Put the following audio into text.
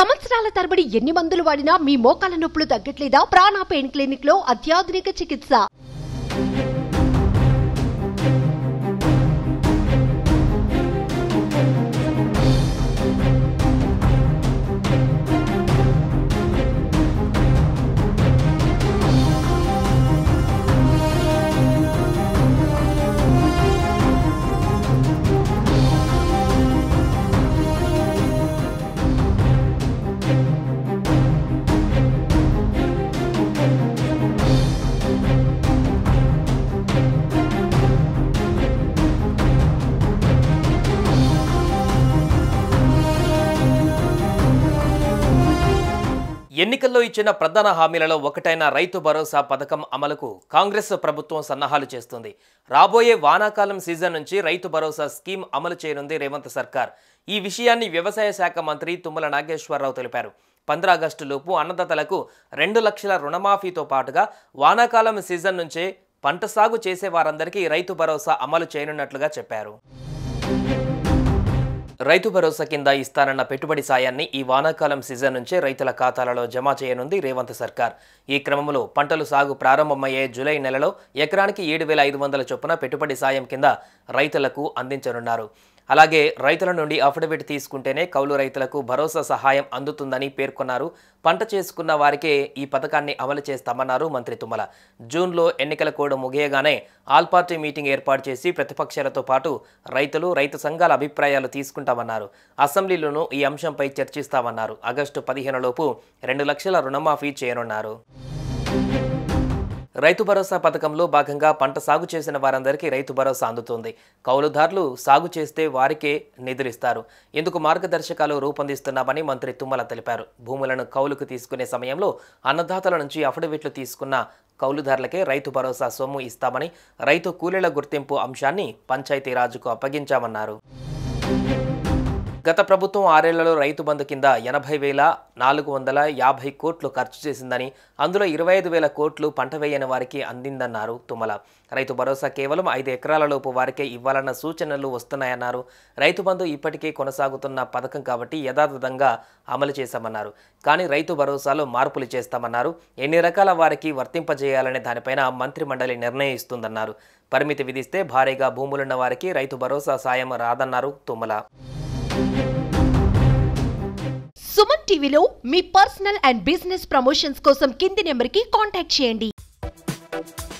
సంవత్సరాల తరబడి ఎన్ని మందులు వాడినా మీ మోకాల నొప్పులు తగ్గట్లేదా ప్రాణ పెయిన్ క్లినిక్ లో అత్యాధునిక చికిత్స ఎన్నికల్లో ఇచ్చిన ప్రధాన హామీలలో ఒకటైన రైతు భరోసా పథకం అమలుకు కాంగ్రెస్ ప్రభుత్వం సన్నాహాలు చేస్తుంది రాబోయే వానాకాలం సీజన్ నుంచి రైతు భరోసా స్కీమ్ అమలు చేయనుంది రేవంత్ సర్కార్ ఈ విషయాన్ని వ్యవసాయ శాఖ మంత్రి తుమ్మల నాగేశ్వరరావు తెలిపారు పంద్రా ఆగస్టు లోపు అన్నదాతలకు రెండు లక్షల రుణమాఫీతో పాటుగా వానాకాలం సీజన్ నుంచే పంట సాగు చేసే వారందరికీ రైతు భరోసా అమలు చేయనున్నట్లుగా చెప్పారు రైతు భరోసా కింద ఇస్తానన్న పెట్టుబడి సాయాన్ని ఈ వానాకాలం సీజన్ నుంచే రైతుల ఖాతాలలో జమ చేయనుంది రేవంత్ సర్కార్ ఈ క్రమంలో పంటలు సాగు ప్రారంభమయ్యే జూలై నెలలో ఎకరానికి ఏడు వేల ఐదు వందల చొప్పున పెట్టుబడి సాయం కింద రైతులకు అందించనున్నారు అలాగే రైతుల నుండి అఫిడవిట్ తీసుకుంటేనే కౌలు రైతులకు భరోసా సహాయం అందుతుందని పేర్కొన్నారు పంట చేసుకున్న వారికే ఈ పథకాన్ని అమలు చేస్తామన్నారు మంత్రి తుమ్మల జూన్లో ఎన్నికల కోడ్ ముగియగానే ఆల్ పార్టీ మీటింగ్ ఏర్పాటు చేసి ప్రతిపక్షాలతో పాటు రైతులు రైతు సంఘాల అభిప్రాయాలు తీసుకుంటామన్నారు అసెంబ్లీలోనూ ఈ అంశంపై చర్చిస్తామన్నారు ఆగస్టు పదిహేనులోపు రెండు లక్షల రుణమాఫీ చేయనున్నారు రైతు భరోసా పథకంలో భాగంగా పంట సాగు చేసిన వారందరికీ రైతు భరోసా అందుతుంది కౌలుదారులు సాగు చేస్తే వారికే నిధులిస్తారు ఇందుకు మార్గదర్శకాలు రూపొందిస్తున్నామని మంత్రి తుమ్మల తెలిపారు భూములను కౌలుకు తీసుకునే సమయంలో అన్నదాతల నుంచి అఫిడవిట్లు తీసుకున్న కౌలుదారులకే రైతు భరోసా సొమ్ము ఇస్తామని రైతు కూలీల గుర్తింపు అంశాన్ని పంచాయతీరాజుకు అప్పగించామన్నారు గత ప్రభుత్వం ఆరేళ్లలో రైతు బంధు కింద ఎనభై వేల నాలుగు వందల యాభై కోట్లు ఖర్చు చేసిందని అందులో ఇరవై ఐదు వేల కోట్లు పంట వేయని వారికి అందిందన్నారు తుమ్మల రైతు భరోసా కేవలం ఐదు ఎకరాలలోపు వారికే ఇవ్వాలన్న సూచనలు వస్తున్నాయన్నారు రైతు బంధు ఇప్పటికే కొనసాగుతున్న పథకం కాబట్టి యథాతథంగా అమలు చేశామన్నారు కానీ రైతు భరోసాలో మార్పులు చేస్తామన్నారు ఎన్ని రకాల వారికి వర్తింపజేయాలనే దానిపైన మంత్రి మండలి నిర్ణయిస్తుందన్నారు పరిమితి విధిస్తే భారీగా భూములున్న వారికి రైతు భరోసా సాయం రాదన్నారు తుమ్మల సుమన్ టీవీలో మీ పర్సనల్ అండ్ బిజినెస్ ప్రమోషన్స్ కోసం కింది నెంబర్ కి కాంటాక్ట్ చేయండి